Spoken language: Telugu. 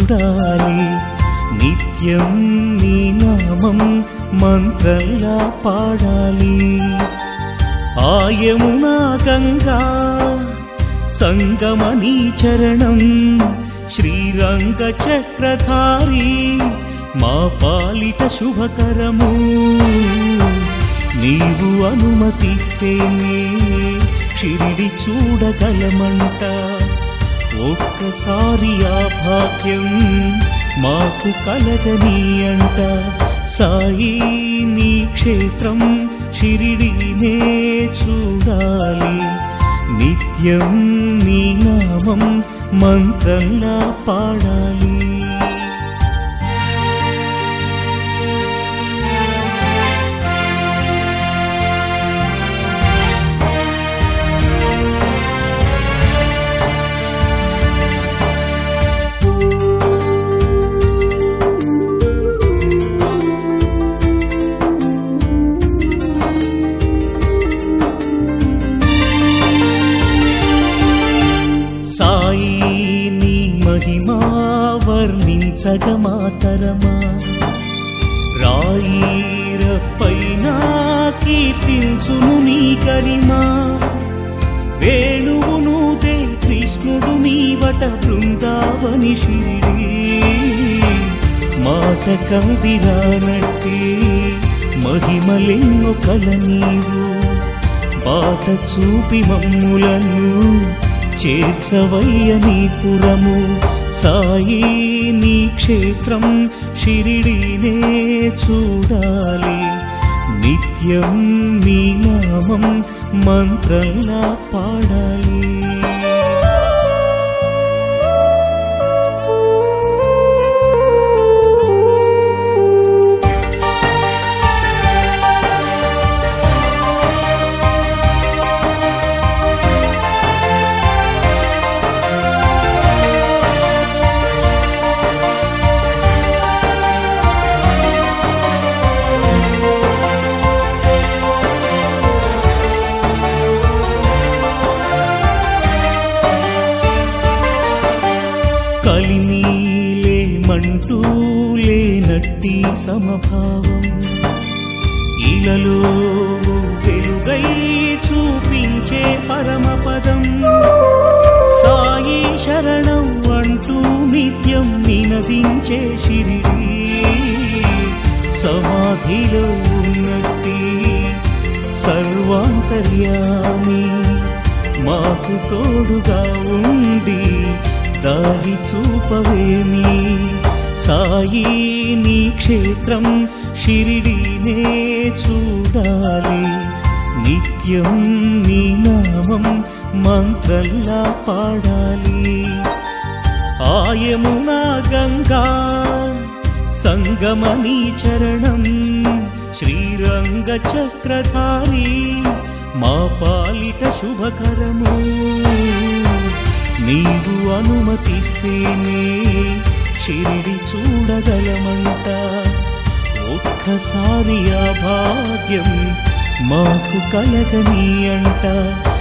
చూడాలి నిత్యం నీ నామం మంత్రంగా పాడాలి ఆయమునా గంగా సంగమనీ చరణం శ్రీరంగ చక్రధారి మా పాలిట శుభకరము నీవు అనుమతిస్తేనే షిరిడి చూడగలమంట ఒక్కసారి ఆ భాగ్యం మాకు కలగని అంట సాయి నీ క్షేత్రం షిరిడినే చూడాలి నిత్యం నీ నామం మంత్రంగా పాడాలి సాయి నీ మహిమా వర్ణించగ మాతరమా రాయిరపైన కీర్తించును నీ గరిమా వేణువును దే కృష్ణుడు నీవట బృందావని షిరిడి మాట కందిరానట్టి మహిమలెన్నో కల నీవు బాట చూపి మమ్ములను చేర్చవయ్య నీ పురము సాయి నీ క్షేత్రం షిరిడినే చూడాలి నిత్యం నీ నామం మంత్రంలా పాడాలి కలిమీలే మంటూ లేనట్టి సమభావం ఇలలో వెలుగై చూపించే పరమపదం సాయి శరణం అంటూ నిత్యం నినదించే షిరిడి సమాధిలో ఉన్నట్టి సర్వాంతర్యామి మాకు తోడుగా ఉండి దారి చూపవేమి సాయి నీ క్షేత్రం షిరిడినే చూడాలి నిత్యం నీ నామం మంత్రంలా పాడాలి ఆయమునా గంగా సంగమనీ చరణం శ్రీరంగ చక్రధారి మా పాలిట శుభకరము నీవు అనుమతిస్తేనే షిరిడి చూడగలమంట ఒక్కసారి ఆ భాగ్యం మాకు కలగని అంట